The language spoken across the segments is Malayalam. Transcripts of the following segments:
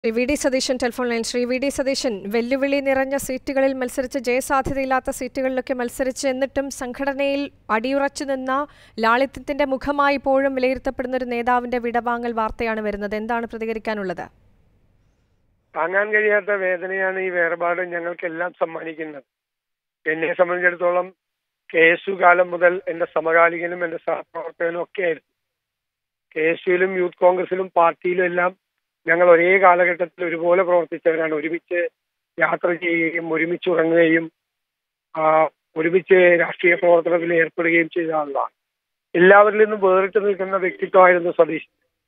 Shri V D Satheesan telephone line Shri V D Satheesan വെല്ലുവിളി നിറഞ്ഞ സീറ്റുകളിൽ മത്സരിച്ച് ജയസാധ്യതയില്ലാത്ത സീറ്റുകളിലൊക്കെ മത്സരിച്ച് എന്നിട്ടും സംഘടനയിൽ അടിയുറച്ചു നിന്ന ലാളിത്യത്തിന്റെ മുഖമായി ഇപ്പോഴും വിലയിരുത്തപ്പെടുന്ന ഒരു നേതാവിന്റെ വിടവാങ്ങൽ വാർത്തയാണ് വരുന്നത് എന്താണ് പ്രതികരിക്കാനുള്ളത് താങ്ങാൻ കഴിയാത്ത വേദനയാണ് ഈ വേർപാട് ഞങ്ങൾക്കെല്ലാം സമ്മാനിക്കുന്നത് എന്നെ സംബന്ധിച്ചിടത്തോളം കെ എസ് യു കാലം മുതൽ എന്റെ സമകാലികനും എന്റെ സഹപ്രവർത്തകനും ഒക്കെ ആയിരുന്നു കെ എസ് യുയിലും യൂത്ത് കോൺഗ്രസിലും പാർട്ടിയിലും എല്ലാം ഞങ്ങൾ ഒരേ കാലഘട്ടത്തിൽ ഒരുപോലെ പ്രവർത്തിച്ചവരാണ് ഒരുമിച്ച് യാത്ര ചെയ്യുകയും ഒരുമിച്ച് ഉറങ്ങുകയും ആ, ഒരുമിച്ച് രാഷ്ട്രീയ പ്രവർത്തനത്തിൽ ഏർപ്പെടുകയും ചെയ്ത ആളാണ് എല്ലാവരിൽ നിന്നും വേറിട്ട് നിൽക്കുന്ന വ്യക്തിത്വമായിരുന്നു സതീഷ്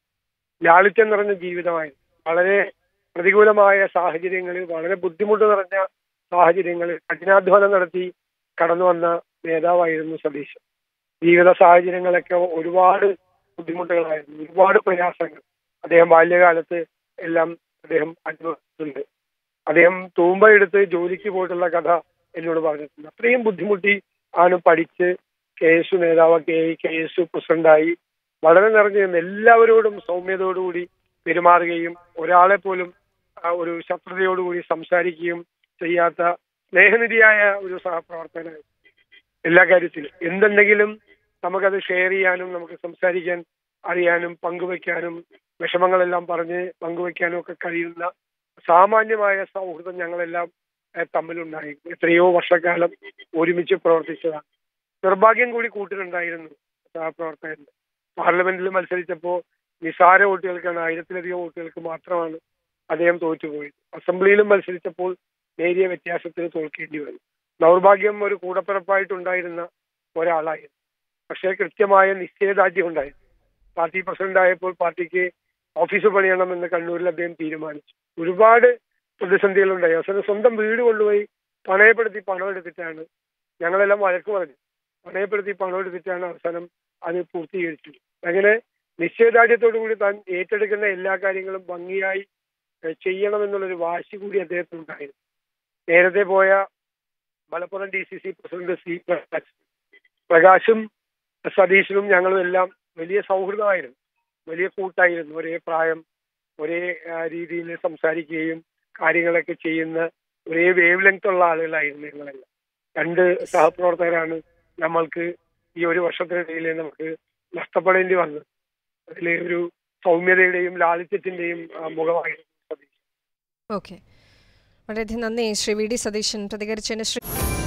ലാളിത്യം നിറഞ്ഞ ജീവിതമായിരുന്നു വളരെ പ്രതികൂലമായ സാഹചര്യങ്ങളിൽ വളരെ ബുദ്ധിമുട്ട് നിറഞ്ഞ സാഹചര്യങ്ങളിൽ കഠിനാധ്വാനം നടത്തി കടന്നു വന്ന നേതാവായിരുന്നു സതീശൻ ജീവിത സാഹചര്യങ്ങളൊക്കെ ഒരുപാട് ബുദ്ധിമുട്ടുകളായിരുന്നു ഒരുപാട് പ്രയാസങ്ങൾ അദ്ദേഹം ബാല്യകാലത്ത് എല്ലാം അദ്ദേഹം അനുഭവിച്ചിട്ടുണ്ട് അദ്ദേഹം തൂമ്പയെടുത്ത് ജോലിക്ക് പോയിട്ടുള്ള കഥ എന്നോട് പറഞ്ഞിട്ടുണ്ട് അത്രയും ബുദ്ധിമുട്ടി ആണ് പഠിച്ച് കെ എസ് യു നേതാവ് കെ കെ എസ് യു പ്രസിഡന്റായി വളരെ നിറഞ്ഞു നിന്ന് എല്ലാവരോടും സൗമ്യതയോടുകൂടി പെരുമാറുകയും ഒരാളെ പോലും ആ, ഒരു ശത്രുതയോടുകൂടി സംസാരിക്കുകയും ചെയ്യാത്ത സ്നേഹനിധിയായ ഒരു സഹപ്രവർത്തകനായി എല്ലാ കാര്യത്തിലും എന്തുണ്ടെങ്കിലും നമുക്കത് ഷെയർ ചെയ്യാനും നമുക്ക് സംസാരിക്കാൻ അറിയാനും പങ്കുവെക്കാനും വിഷമങ്ങളെല്ലാം പറഞ്ഞ് പങ്കുവെക്കാനും ഒക്കെ കഴിയുന്ന സാമാന്യമായ സൗഹൃദം ഞങ്ങളെല്ലാം ഏഹ്, തമ്മിലുണ്ടായി എത്രയോ വർഷക്കാലം ഒരുമിച്ച് പ്രവർത്തിച്ചതാണ് നിർഭാഗ്യം കൂടി കൂട്ടിലുണ്ടായിരുന്നു സഹപ്രവർത്തകന്റെ പാർലമെന്റിൽ മത്സരിച്ചപ്പോൾ നിസാര വോട്ടുകൾക്കാണ് ആയിരത്തിലധികം വോട്ടുകൾക്ക് മാത്രമാണ് അദ്ദേഹം തോറ്റുപോയത് അസംബ്ലിയിലും മത്സരിച്ചപ്പോൾ നേരിയ വ്യത്യാസത്തിന് തോൽക്കേണ്ടി വന്നു ദൗർഭാഗ്യം ഒരു കൂടപ്പിറപ്പായിട്ടുണ്ടായിരുന്ന ഒരാളായിരുന്നു പക്ഷേ കൃത്യമായ നിശ്ചയദാർഢ്യം ഉണ്ടായിരുന്നു പാർട്ടി പ്രസിഡന്റ് ആയപ്പോൾ പാർട്ടിക്ക് ഓഫീസ് പണിയണമെന്ന് കണ്ണൂരിൽ അദ്ദേഹം തീരുമാനിച്ചു ഒരുപാട് പ്രതിസന്ധികളുണ്ടായി അവസാനം സ്വന്തം വീട് കൊണ്ടുപോയി പണയപ്പെടുത്തി പണം എടുത്തിട്ടാണ് ഞങ്ങളെല്ലാം വഴക്ക് പറഞ്ഞു പണയപ്പെടുത്തി പണം എടുത്തിട്ടാണ് അവസാനം അത് പൂർത്തീകരിച്ചത് അങ്ങനെ നിശ്ചയദാർഢ്യത്തോടു കൂടി താൻ ഏറ്റെടുക്കുന്ന എല്ലാ കാര്യങ്ങളും ഭംഗിയായി ഏഹ് ചെയ്യണമെന്നുള്ളൊരു വാശി കൂടി അദ്ദേഹത്തിനുണ്ടായിരുന്നു നേരത്തെ പോയ Malappuram D C C president C Prakash പ്രകാശും സതീശനും ഞങ്ങളും എല്ലാം വലിയ സൗഹൃദമായിരുന്നു വലിയ കൂട്ടായിരുന്നു ഒരേ പ്രായം ഒരേ ആ, രീതിയിൽ സംസാരിക്കുകയും കാര്യങ്ങളൊക്കെ ചെയ്യുന്ന ഒരേ വേവ് ലെങ്ത് ഉള്ള ആളുകളായിരുന്നു ഞങ്ങളെല്ലാം രണ്ട് സഹപ്രവർത്തകരാണ് നമ്മൾക്ക് ഈ ഒരു വർഷത്തിനിടയിൽ നമുക്ക് നഷ്ടപ്പെടേണ്ടി വന്നത് അതിലെ ഒരു സൗമ്യതയുടെയും ലാളിത്യത്തിന്റെയും ആ, മുഖമായിരുന്നു സതീശൻ ഓക്കെ വളരെയധികം നന്ദി ശ്രീ വി ഡി സതീശൻ പ്രതികരിച്ചതിന് ശ്രീ